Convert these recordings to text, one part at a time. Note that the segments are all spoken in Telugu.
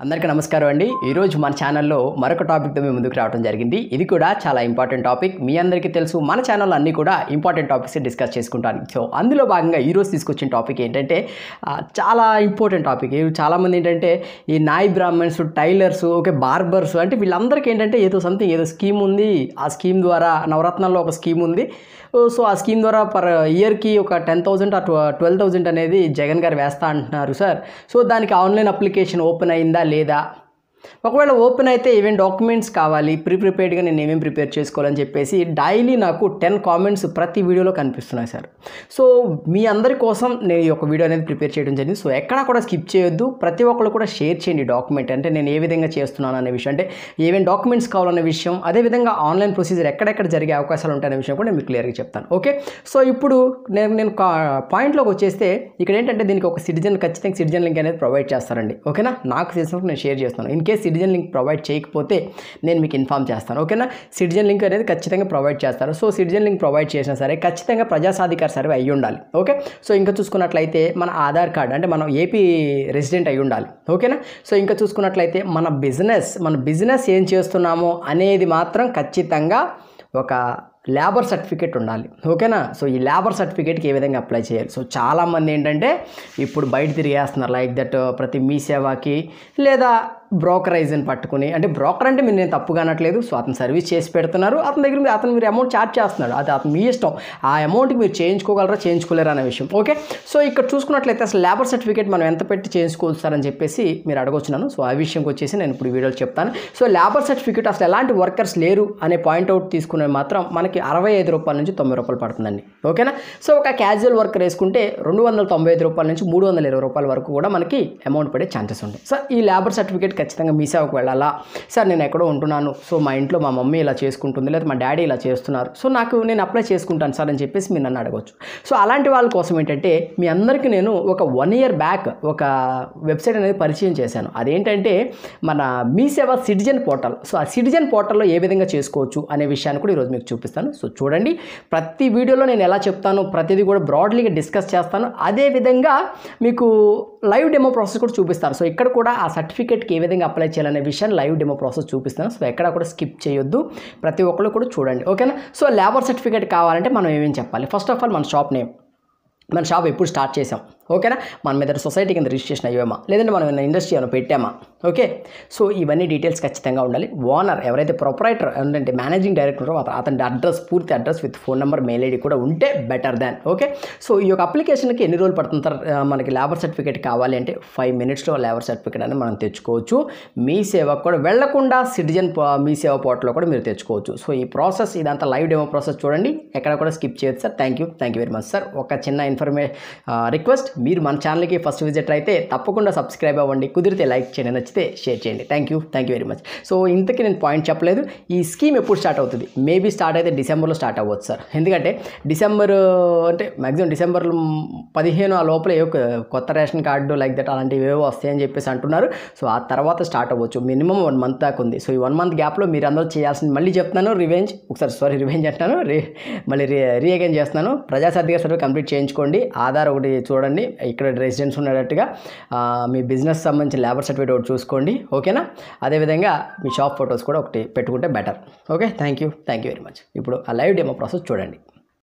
అందరికీ నమస్కారం అండి ఈరోజు మన ఛానల్లో మరొక టాపిక్తో మేము ముందుకు రావడం జరిగింది ఇది కూడా చాలా ఇంపార్టెంట్ టాపిక్ మీ అందరికీ తెలుసు మన ఛానల్లో అన్నీ కూడా ఇంపార్టెంట్ టాపిక్స్ డిస్కస్ చేసుకుంటాను సో అందులో భాగంగా ఈరోజు తీసుకొచ్చిన టాపిక్ ఏంటంటే ఆ, చాలా ఇంపార్టెంట్ టాపిక్ ఇవి చాలామంది ఏంటంటే ఈ నాయ్ బ్రాహ్మణ్స్ టైలర్స్ ఓకే బార్బర్స్ అంటే వీళ్ళందరికీ ఏంటంటే ఏదో సంథింగ్ ఏదో స్కీమ్ ఉంది ఆ స్కీమ్ ద్వారా నవరత్నాల్లో ఒక స్కీమ్ ఉంది సో ఆ స్కీమ్ ద్వారా పర్ ఇయర్కి ఒక టెన్ థౌజండ్ ట్వెల్వ్ థౌజండ్ అనేది జగన్ గారు వేస్తా అంటున్నారు సార్ సో దానికి ఆన్లైన్ అప్లికేషన్ ఓపెన్ అయిందా లేదా ఒకవేళ ఓపెన్ అయితే ఏమేమి డాక్యుమెంట్స్ కావాలి ప్రీ ప్రిపేర్డ్గా నేను ఏమేమి ప్రిపేర్ చేసుకోవాలని చెప్పేసి డైలీ నాకు టెన్ కామెంట్స్ ప్రతి వీడియోలో కనిపిస్తున్నాయి సార్ సో మీ అందరి కోసం నేను ఈ యొక్క వీడియో అనేది ప్రిపేర్ చేయడం జరిగింది సో ఎక్కడా కూడా స్కిప్ చేయొద్దు ప్రతి ఒక్కరు కూడా షేర్ చేయండి డాక్యుమెంట్ అంటే నేను ఏ విధంగా చేస్తున్నాను అనే విషయం అంటే ఏమేమి డాక్యుమెంట్స్ కావాలనే విషయం అదేవిధంగా ఆన్లైన్ ప్రొసీజర్ ఎక్కడెక్కడ జరిగే అవకాశాలు ఉంటాయనే విషయం కూడా నేను మీకు క్లియర్గా చెప్తాను ఓకే సో ఇప్పుడు నేను నేను పాయింట్లోకి వచ్చేస్తే ఇక్కడ ఏంటంటే దీనికి ఒక సిటిజన్ ఖచ్చితంగా సిటిజన్ లింక్ అనేది ప్రొవైడ్ చేస్తారండి ఓకేనా నాకు తెలిసినప్పుడు నేను షేర్ చేస్తాను in case citizen link provide చేయకపోతే నేను మీకు ఇన్ఫామ్ చేస్తాను ఓకేనా సిటిజన్ లింక్ అనేది ఖచ్చితంగా ప్రొవైడ్ చేస్తారు సో సిటిజన్ లింక్ ప్రొవైడ్ చేసినా సరే ఖచ్చితంగా ప్రజాసాధికార సర్వే అయ్యి ఉండాలి ఓకే సో ఇంకా చూసుకున్నట్లయితే మన ఆధార్ కార్డ్ అంటే మనం ఏపీ రెసిడెంట్ అయి ఉండాలి ఓకేనా సో ఇంకా చూసుకున్నట్లయితే మన బిజినెస్ మన బిజినెస్ ఏం చేస్తున్నామో అనేది మాత్రం ఖచ్చితంగా ఒక లేబర్ సర్టిఫికేట్ ఉండాలి ఓకేనా సో ఈ లేబర్ సర్టిఫికేట్కి ఏ విధంగా అప్లై చేయాలి సో చాలామంది ఏంటంటే ఇప్పుడు బయట తిరిగేస్తున్నారు లైక్ దట్ ప్రతి మీ సేవాకి లేదా బ్రోకరైజ్ని పట్టుకుని అంటే బ్రోకర్ అంటే మీరు నేను తప్పుగా అనట్లేదు సో అతను సర్వీస్ చేసి పెడుతున్నారు అతని దగ్గర మీరు- అతను మీరు అమౌంట్ ఛార్జ్ చేస్తున్నాడు అది అతను మీ ఇష్టం ఆ అమౌంట్కి మీరు చేయించుకోగలరా చేయించుకోలేరా అనే విషయం ఓకే సో ఇక్కడ చూసుకున్నట్లయితే అసలు లేబర్ సర్టిఫికేట్ మనం ఎంత పెట్టి చేయించుకోవచ్చారని చెప్పేసి మీరు అడగొచ్చున్నాను సో ఆ విషయంకి వచ్చేసి నేను ఇప్పుడు ఈ వీడియోలో చెప్తాను సో లేబర్ సర్టిఫికేట్ అసలు ఎలాంటి వర్కర్స్ లేరు అనే పాయింట్ అవుట్ తీసుకునే మాత్రం మనకి అరవై ఐదు రూపాయల నుంచి తొంభై రూపాయలు పడుతుందండి ఓకేనా సో ఒక క్యాజువల్ వర్కర్ వేసుకుంటే రెండు వందల తొంభై ఐదు రూపాయల నుంచి మూడు వందల ఇరవై రూపాయల వరకు కూడా మనకి అమౌంట్ పడే ఛాన్సెస్ ఉంటాయి సో ఈ లేబర్ సర్టిఫికేట్ ఖచ్చితంగా మీ సేవకు వెళ్ళాలా సార్ నేను ఎక్కడో ఉంటున్నాను సో మా ఇంట్లో మా మమ్మీ ఇలా చేసుకుంటుంది లేదా మా డాడీ ఇలా చేస్తున్నారు సో నాకు నేను అప్లై చేసుకుంటాను సార్ అని చెప్పేసి మీరు నన్ను అడగవచ్చు సో అలాంటి వాళ్ళ కోసం ఏంటంటే మీ అందరికీ నేను ఒక వన్ ఇయర్ బ్యాక్ ఒక వెబ్సైట్ అనేది పరిచయం చేశాను అదేంటంటే మన Mee Seva citizen portal so ఆ సిటిజన్ పోర్టల్లో ఏ విధంగా చేసుకోవచ్చు అనే విషయాన్ని కూడా ఈరోజు మీకు చూపిస్తాను సో చూడండి ప్రతి వీడియోలో నేను ఎలా చెప్తాను ప్రతిదీ కూడా బ్రాడ్లీగా డిస్కస్ చేస్తాను అదే విధంగా మీకు లైవ్ డెమో ప్రాసెస్ కూడా చూపిస్తాను సో ఇక్కడ కూడా ఆ సర్టిఫికేట్కి ఏ విధంగా అప్లై చేయాలనే విషయాన్ని లైవ్ డెమో ప్రాసెస్ చూపిస్తాను సో ఎక్కడ కూడా స్కిప్ చేయొద్దు ప్రతి ఒక్కరు కూడా చూడండి ఓకేనా సో లేబర్ సర్టిఫికేట్ కావాలంటే మనం ఏమేం చెప్పాలి ఫస్ట్ ఆఫ్ ఆల్ మన షాప్ నేమ్ మన షాప్ ఎప్పుడు స్టార్ట్ చేసాం ఓకేనా మన మీద సొసైటీ కింద రిజిస్ట్రేషన్ అయ్యామా లేదంటే మనం ఏమైనా ఇండస్ట్రీ ఏమైనా పెట్టామా ఓకే సో ఇవన్నీ డీటెయిల్స్ ఖచ్చితంగా ఉండాలి ఓనర్ ఎవరైతే ప్రొపరైటర్ అంటే మేనేజింగ్ డైరెక్టర్ అతని అడ్రస్ పూర్తి address with phone number mail ID కూడా ఉంటే బెటర్ దాన్ ఓకే సో ఈ యొక్క అప్లికేషన్కి ఎన్ని రోజులు పడుతుంది సార్ ఆ, మనకి లేబర్ సర్టిఫికేట్ కావాలి అంటే ఫైవ్ మినిట్స్లో లేబర్ సర్టిఫికేట్ అనేది మనం తెచ్చుకోవచ్చు మీ సేవకు కూడా వెళ్లకుండా సిటిజన్ మీ సేవ పోర్టల్లో కూడా మీరు తెచ్చుకోవచ్చు సో ఈ ప్రాసెస్ ఇదంతా లైవ్ డెమో ప్రాసెస్ చూడండి ఎక్కడ కూడా స్కిప్ చేయొచ్చు sir thank you thank you very much sir ఒక చిన్న ఇన్ఫర్మే రిక్వెస్ట్ మీరు మన ఛానల్కి ఫస్ట్ విజిట్ అయితే తప్పకుండా సబ్స్క్రైబ్ అవ్వండి కుదిరితే లైక్ చేయండి నచ్చితే షేర్ చేయండి thank you thank you very much so ఇంతకీ నేను పాయింట్ చెప్పలేదు ఈ స్కీమ్ ఎప్పుడు స్టార్ట్ అవుతుంది మేబీ స్టార్ట్ అయితే డిసెంబర్లో స్టార్ట్ అవ్వచ్చు సార్ ఎందుకంటే డిసెంబర్ అంటే మ్యాక్సిమం డిసెంబర్ పదిహేను ఆ లోపల ఏవో కొ- కొత్త రేషన్ కార్డు లైక్ దట్ అలాంటివి ఏవో వస్తాయని చెప్పేసి అంటున్నారు సో ఆ తర్వాత స్టార్ట్ అవ్వచ్చు మినిమం వన్ మంత్ దాకా ఉంది సో ఈ వన్ మంత్ గ్యాప్లో మీరు అందరూ చేయాల్సింది మళ్ళీ చెప్తున్నాను రివెంజ్ ఒకసారి సారీ రివెంజ్ అంటున్నాను రీ మళ్ళీ రీ రీ అగైన్ చేస్తున్నాను ప్రజాసాధికార సర్వే కంప్లీట్ చేయించుకోండి ఆధార్ ఒకటి చూడండి ఇక్కడ రెసిడెన్స్ ఉండేటట్టుగా ఆ, మీ బిజినెస్ సంబంధించిన లేబర్ సర్టిఫికేట్ ఒకటి చూసుకోండి ఓకేనా అదేవిధంగా మీ షాప్ ఫొటోస్ కూడా ఒకటి పెట్టుకుంటే better okay thank you thank you very much ఇప్పుడు ఆ లైవ్ డెమో ప్రాసెస్ చూడండి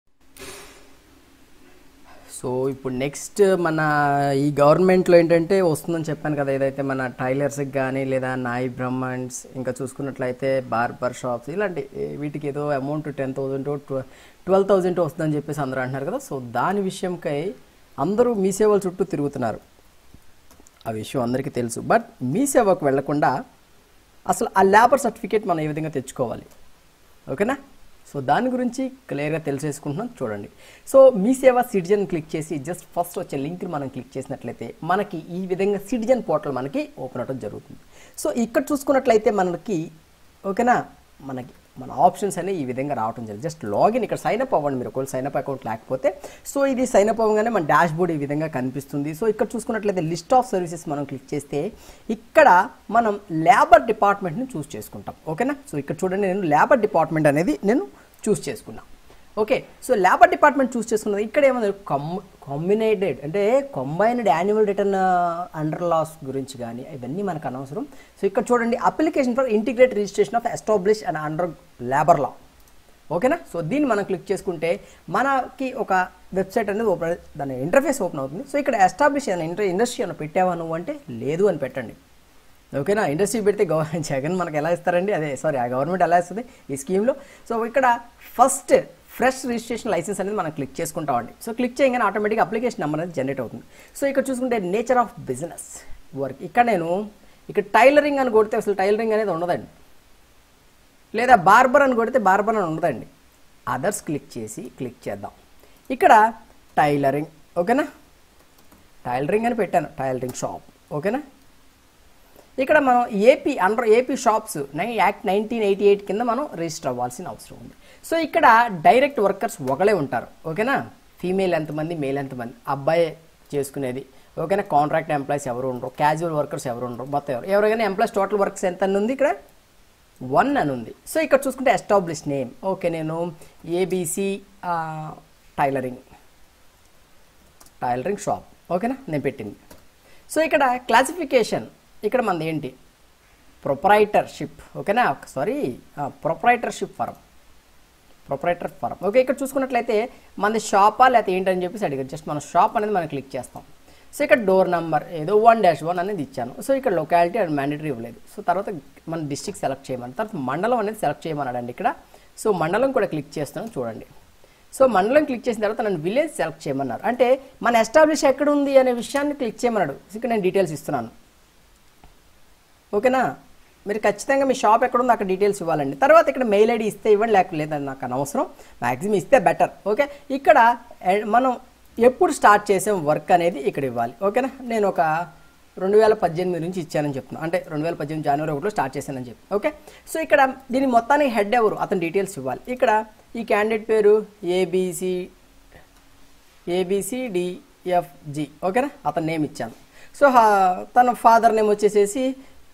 సో ఇప్పుడు నెక్స్ట్ మన ఈ గవర్నమెంట్లో ఏంటంటే వస్తుందని చెప్పాను కదా ఏదైతే మన టైలర్స్కి కానీ లేదా నాయి బ్రహ్మాండ్స్ ఇంకా చూసుకున్నట్లయితే బార్బర్ షాప్స్ ఇలాంటి ఏ, వీటికి ఏదో amount ten thousand twelve thousand వస్తుందని చెప్పేసి అందరూ అంటున్నారు కదా సో దాని విషయంకై అందరూ మీ సేవల చుట్టూ తిరుగుతున్నారు ఆ విషయం అందరికీ తెలుసు బట్ మీ సేవకు వెళ్లకుండా అసలు ఆ లేబర్ సర్టిఫికేట్ మనం ఏ విధంగా తెచ్చుకోవాలి ఓకేనా సో దాని గురించి క్లియర్గా తెలిసేసుకుంటున్నాం చూడండి so Mee Seva citizen click చేసి జస్ట్ ఫస్ట్ వచ్చే లింక్ని మనం క్లిక్ చేసినట్లయితే మనకి ఈ విధంగా సిటిజన్ పోర్టల్ మనకి ఓపెన్ అవడం జరుగుతుంది సో ఇక్కడ చూసుకున్నట్లయితే మనకి ఓకేనా మనకి మన ఆప్షన్స్ అనేవి ఈ విధంగా రావడం జరిగింది జస్ట్ లాగిన్ ఇక్కడ సైన్ అప్ అవ్వండి మీరు ఒకవేళ సైన్ అప్ అకౌంట్ లేకపోతే సో ఇది సైన్ అప్ అవ్వగానే మన డాష్ బోర్డ్ ఈ విధంగా కనిపిస్తుంది సో ఇక్కడ చూసుకున్నట్లయితే లిస్ట్ ఆఫ్ సర్వీసెస్ మనం క్లిక్ చేస్తే ఇక్కడ మనం లేబర్ డిపార్ట్మెంట్ని చూస్ చేసుకుంటాం ఓకేనా సో ఇక్కడ చూడండి నేను లేబర్ డిపార్ట్మెంట్ అనేది నేను చూస్ చేసుకున్నా okay so labour department choose చేసుకున్నది ఇక్కడ ఏమన్నా కమ్ కాంబినేటెడ్ అంటే combined annual return under laws గురించి కానీ ఇవన్నీ మనకు అనవసరం సో ఇక్కడ చూడండి application for integrate registration of establish and under labour law ఓకేనా సో దీన్ని మనం క్లిక్ చేసుకుంటే మనకి ఒక వెబ్సైట్ అనేది ఓపెన్ దాని ఇంటర్ఫేస్ ఓపెన్ అవుతుంది సో ఇక్కడ ఎస్టాబ్లిష్ అయిన ఇంటర్ ఇండస్ట్రీ అని పెట్టావా నువ్వు అంటే లేదు అని పెట్టండి ఓకేనా ఇండస్ట్రీ పెడితే గవర్నమెంట్ జగన్ మనకి ఎలా ఇస్తారండి అదే సారీ ఆ గవర్నమెంట్ ఎలా ఇస్తుంది ఈ స్కీమ్లో సో ఇక్కడ ఫస్ట్ ఫ్రెష్ రిజిస్ట్రేషన్ లైసెన్స్ అనేది మనం క్లిక్ చేసుకుంటామండి సో క్లిక్ చేయగానే ఆటోమేటిక్గా అప్లికేషన్ నెంబర్ అనేది జనరేట్ అవుతుంది సో ఇక్కడ చూసుకుంటే నేచర్ ఆఫ్ బిజినెస్ వర్క్ ఇక్కడ నేను ఇక్కడ టైలరింగ్ అని కొడితే అసలు టైలరింగ్ అనేది ఉండదండి లేదా బార్బర్ అని కొడితే బార్బర్ అని ఉండదండి అదర్స్ క్లిక్ చేసి క్లిక్ చేద్దాం ఇక్కడ టైలరింగ్ ఓకేనా టైలరింగ్ అని పెట్టాను టైలరింగ్ షాప్ ఓకేనా ఇక్కడ మనం ఏపీ అండర్ ఏపీ షాప్స్ నై యాక్ట్ నైన్టీన్ ఎయిటీ ఎయిట్ కింద మనం రిజిస్టర్ అవ్వాల్సిన అవసరం ఉంది సో ఇక్కడ డైరెక్ట్ వర్కర్స్ ఒకలే ఉంటారు ఓకేనా ఫీమేల్ ఎంతమంది మేల్ ఎంతమంది అబ్బాయి చేసుకునేది ఓకేనా కాంట్రాక్ట్ ఎంప్లాయీస్ ఎవరు ఉండరు క్యాజువల్ వర్కర్స్ ఎవరు ఉండరు మొత్తం ఎవరు ఎవరైనా ఎంప్లాయీస్ టోటల్ వర్క్స్ ఎంత అని ఉంది ఇక్కడ వన్ అని ఉంది సో ఇక్కడ చూసుకుంటే ఎస్టాబ్లిష్ నేమ్ ఓకే నేను ఏబీసీ టైలరింగ్ టైలరింగ్ షాప్ ఓకేనా నేను పెట్టింది సో ఇక్కడ క్లాసిఫికేషన్ ఇక్కడ మనది ఏంటి ప్రొపరైటర్షిప్ ఓకేనా sorry proprietorship firm proprietor firm okay ఇక్కడ చూసుకున్నట్లయితే మనది షాపా లేకపోతే ఏంటని చెప్పేసి అడిగారు జస్ట్ మన షాప్ అనేది మనం క్లిక్ చేస్తాం సో ఇక్కడ డోర్ నెంబర్ ఏదో వన్ డాష్ వన్ అనేది ఇచ్చాను సో ఇక్కడ లొకాలిటీ అండ్ మ్యాండేటరీ ఇవ్వలేదు సో తర్వాత మన డిస్టిక్ సెలెక్ట్ చేయమని తర్వాత మండలం అనేది సెలెక్ట్ చేయమన్నాడండి ఇక్కడ సో మండలం కూడా క్లిక్ చేస్తాను చూడండి సో మండలం క్లిక్ చేసిన తర్వాత నన్ను విలేజ్ సెలెక్ట్ చేయమన్నారు అంటే మన ఎస్టాబ్లిష్ ఎక్కడ ఉంది అనే విషయాన్ని క్లిక్ చేయమన్నాడు సో ఇక్కడ నేను డీటెయిల్స్ ఇస్తున్నాను ఓకేనా మీరు ఖచ్చితంగా మీ షాప్ ఎక్కడ ఉందో అక్కడ డీటెయిల్స్ ఇవ్వాలండి తర్వాత ఇక్కడ మెయిల్ ఐడి ఇస్తే ఇవ్వండి లేకపోతే నాకు అనవసరం మ్యాక్సిమం ఇస్తే బెటర్ ఓకే ఇక్కడ ఎ- మనం ఎప్పుడు స్టార్ట్ చేసాం వర్క్ అనేది ఇక్కడ ఇవ్వాలి ఓకేనా నేను ఒక రెండు వేల పద్దెనిమిది నుంచి ఇచ్చానని చెప్తున్నాను అంటే రెండు వేల పద్దెనిమిది జనవరి ఒకటిలో స్టార్ట్ చేశానని చెప్పి ఓకే సో ఇక్కడ దీని మొత్తానికి హెడ్ ఎవరు అతని డీటెయిల్స్ ఇవ్వాలి ఇక్కడ ఈ క్యాండిడేట్ పేరు ఏబిసి ఏబిసిడిఎఫ్జి ఓకేనా అతని నేమ్ ఇచ్చాను సో హా- తన ఫాదర్ నేమ్ వచ్చేసేసి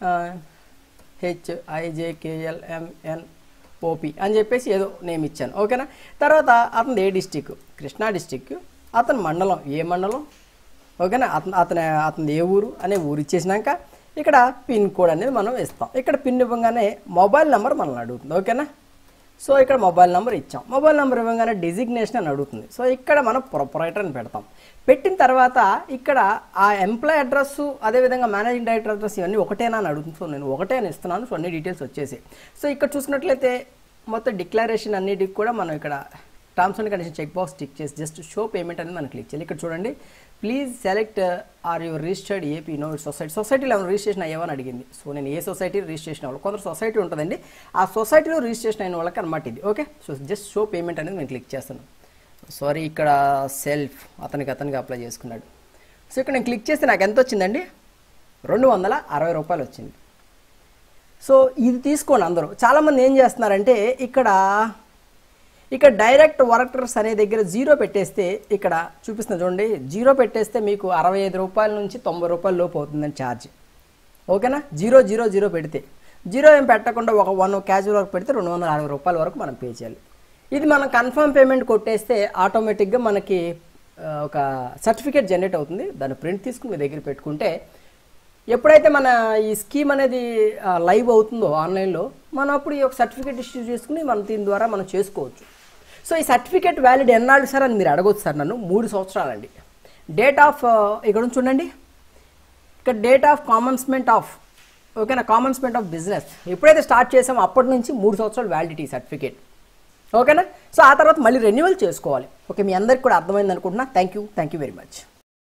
హెచ్ ఐజేకేఎల్ఎంఎన్ ఓపి అని చెప్పేసి ఏదో నేమ్ ఇచ్చాను ఓకేనా తర్వాత అతను ఏ డిస్టిక్ కృష్ణా డిస్టిక్ అతని మండలం ఏ మండలం ఓకేనా అతను అతని అతని ఏ ఊరు అనే ఊరు ఇచ్చేసినాక ఇక్కడ పిన్ కోడ్ అనేది మనం ఇస్తాం ఇక్కడ పిన్ ఇవ్వగానే మొబైల్ నెంబర్ మనల్ని అడుగుతుంది ఓకేనా సో ఇక్కడ మొబైల్ నెంబర్ ఇచ్చాం మొబైల్ నెంబర్ ఇవ్వగానే డిజిగ్నేషన్ అని అడుగుతుంది సో ఇక్కడ మనం ప్రొపరైటర్ అని పెడతాం పెట్టిన తర్వాత ఇక్కడ ఆ ఎంప్లాయ్ అడ్రస్ అదేవిధంగా మేనేజింగ్ డైరెక్టర్ అడ్రస్ ఇవన్నీ ఒకటేనా అని అడుగుతుంది సో నేను ఒకటే అని ఇస్తున్నాను సో అన్ని డీటెయిల్స్ వచ్చేసి సో ఇక్కడ చూసుకున్నట్లయితే మొత్తం డిక్లరేషన్ అన్నిటికి కూడా మనం ఇక్కడ terms and condition check box tick చేసి జస్ట్ షో పేమెంట్ అనేది మనం క్లిక్ చేయాలి ఇక్కడ చూడండి please select or your registered AP no society సొసైటీలో ఏమైనా రిజిస్ట్రేషన్ అయ్యావని అడిగింది సో నేను ఏ సొసైటీ రిజిస్ట్రేషన్ అవ్వాలి కొందరు సొసైటీ ఉంటుందండి ఆ సొసైటీలో రిజిస్ట్రేషన్ అయిన వాళ్ళకి అనమాట ఇది okay so just show payment అనేది నేను క్లిక్ చేస్తాను సారీ ఇక్కడ సెల్ఫ్ అతనికి అతనికి అప్లై చేసుకున్నాడు సో ఇక్కడ నేను క్లిక్ చేస్తే నాకు ఎంత వచ్చిందండి రెండు వందల అరవై రూపాయలు వచ్చింది సో ఇది తీసుకోండి అందరూ చాలామంది ఏం చేస్తున్నారంటే ఇక్కడ ఇక్కడ డైరెక్ట్ వర్కర్స్ అనే దగ్గర జీరో పెట్టేస్తే ఇక్కడ చూపిస్తున్నా చూడండి జీరో పెట్టేస్తే మీకు అరవై ఐదు రూపాయల నుంచి తొంభై రూపాయల లోపు అవుతుందని ఛార్జ్ ఓకేనా జీరో జీరో జీరో పెడితే జీరో ఏం పెట్టకుండా ఒక వన్ క్యాజువల్ వర్క్ పెడితే రెండు వందల అరవై రూపాయల వరకు మనం పే చేయాలి ఇది మనం కన్ఫర్మ్ పేమెంట్ కొట్టేస్తే ఆటోమేటిక్గా మనకి ఆ, ఒక సర్టిఫికేట్ జనరేట్ అవుతుంది దాన్ని ప్రింట్ తీసుకుని మీ దగ్గర పెట్టుకుంటే ఎప్పుడైతే మన ఈ స్కీమ్ అనేది ఆ, లైవ్ అవుతుందో ఆన్లైన్లో మనం అప్పుడు ఈ ఒక సర్టిఫికేట్ ఇష్యూ చేసుకుని మనం దీని ద్వారా మనం చేసుకోవచ్చు సో ఈ సర్టిఫికేట్ వ్యాలిడ్ ఎన్నాళ్ళు సార్ అని మీరు అడగొచ్చు సార్ నన్ను మూడు సంవత్సరాలండి డేట్ ఆఫ్ ఇక్కడ నుంచి చూడండి ఇక్కడ డేట్ ఆఫ్ కామన్స్మెంట్ ఆఫ్ ఓకేనా కామన్స్మెంట్ ఆఫ్ బిజినెస్ ఎప్పుడైతే స్టార్ట్ చేసామో అప్పటి నుంచి మూడు సంవత్సరాలు వ్యాలిడిటీ సర్టిఫికేట్ ఓకేనా సో ఆ తర్వాత మళ్ళీ రెన్యువల్ చేసుకోవాలి ఓకే మీ అందరికి కూడా అర్థమైంది అనుకుంటున్నా thank you thank you very much